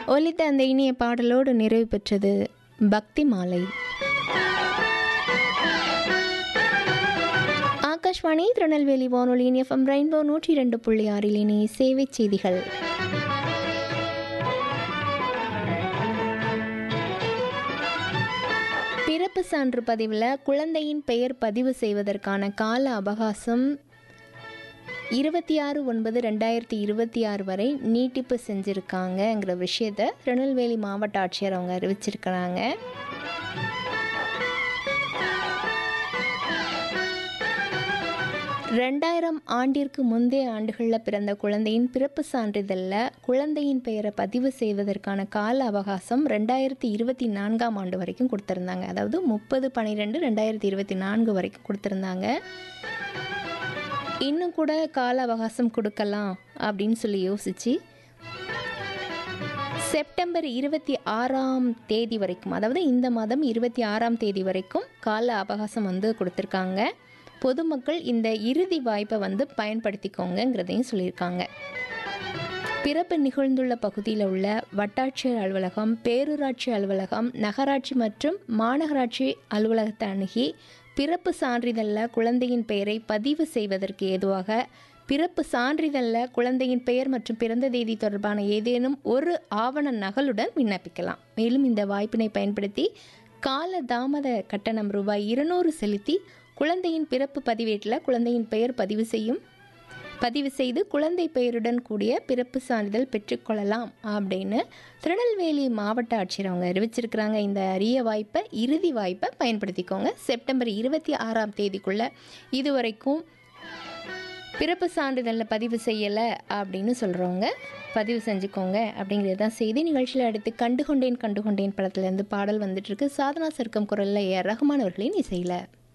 ஒலித்த அந்த இனிய பாடலோடு நிறைவு பெற்றது பக்தி மாலை ஆகாஷ்வாணி திருநெல்வேலி வானொலியின் எஃப்எம் ரெயின்போ நூற்றி இரண்டு புள்ளி ஆறில் இனி சேவை செய்திகள் பிறப்பு சான்று பதிவில் குழந்தையின் பெயர் பதிவு செய்வதற்கான கால அவகாசம் இருபத்தி ஆறு ஒன்பது ரெண்டாயிரத்தி இருபத்தி ஆறு வரை நீட்டிப்பு செஞ்சுருக்காங்கங்கிற விஷயத்த திருநெல்வேலி மாவட்ட ஆட்சியர் அவங்க அறிவிச்சிருக்கிறாங்க ரெண்டாயிரம் ஆண்டிற்கு முந்தைய ஆண்டுகளில் பிறந்த குழந்தையின் பிறப்பு சான்றிதழில் குழந்தையின் பெயரை பதிவு செய்வதற்கான கால அவகாசம் ரெண்டாயிரத்தி இருபத்தி நான்காம் ஆண்டு வரைக்கும் கொடுத்துருந்தாங்க அதாவது முப்பது பன்னிரெண்டு ரெண்டாயிரத்தி இருபத்தி நான்கு வரைக்கும் கொடுத்துருந்தாங்க இன்னும் கூட கால அவகாசம் கொடுக்கலாம் அப்படின்னு சொல்லி யோசித்து செப்டம்பர் இருபத்தி ஆறாம் தேதி வரைக்கும் அதாவது இந்த மாதம் இருபத்தி ஆறாம் தேதி வரைக்கும் கால அவகாசம் வந்து கொடுத்துருக்காங்க பொதுமக்கள் இந்த இறுதி வாய்ப்பை வந்து பயன்படுத்திக்கோங்கங்கிறதையும் சொல்லியிருக்காங்க பிறப்பு நிகழ்ந்துள்ள பகுதியில் உள்ள வட்டாட்சியர் அலுவலகம் பேரூராட்சி அலுவலகம் நகராட்சி மற்றும் மாநகராட்சி அலுவலகத்தை அணுகி பிறப்பு சான்றிதழில் குழந்தையின் பெயரை பதிவு செய்வதற்கு ஏதுவாக பிறப்பு சான்றிதழில் குழந்தையின் பெயர் மற்றும் பிறந்த தேதி தொடர்பான ஏதேனும் ஒரு ஆவண நகலுடன் விண்ணப்பிக்கலாம் மேலும் இந்த வாய்ப்பினை பயன்படுத்தி கால தாமத கட்டணம் ரூபாய் இருநூறு செலுத்தி குழந்தையின் பிறப்பு பதிவேட்டில் குழந்தையின் பெயர் பதிவு செய்யும் பதிவு செய்து குழந்தை பெயருடன் கூடிய பிறப்பு சான்றிதழ் பெற்றுக்கொள்ளலாம் அப்படின்னு திருநெல்வேலி மாவட்ட ஆட்சியர் அவங்க அறிவிச்சிருக்கிறாங்க இந்த அரிய வாய்ப்பை இறுதி வாய்ப்பை பயன்படுத்திக்கோங்க செப்டம்பர் இருபத்தி ஆறாம் தேதிக்குள்ளே இது வரைக்கும் பிறப்பு சான்றிதழில் பதிவு செய்யலை அப்படின்னு சொல்கிறவங்க பதிவு செஞ்சுக்கோங்க அப்படிங்கிறது தான் செய்தி நிகழ்ச்சியில் அடுத்து கண்டுகொண்டேன் கண்டுகொண்டேன் படத்துலேருந்து பாடல் வந்துட்டுருக்கு சாதனா சர்க்கம் குரலில் ஏ ரஹ்மான் அவர்களின் இசையில்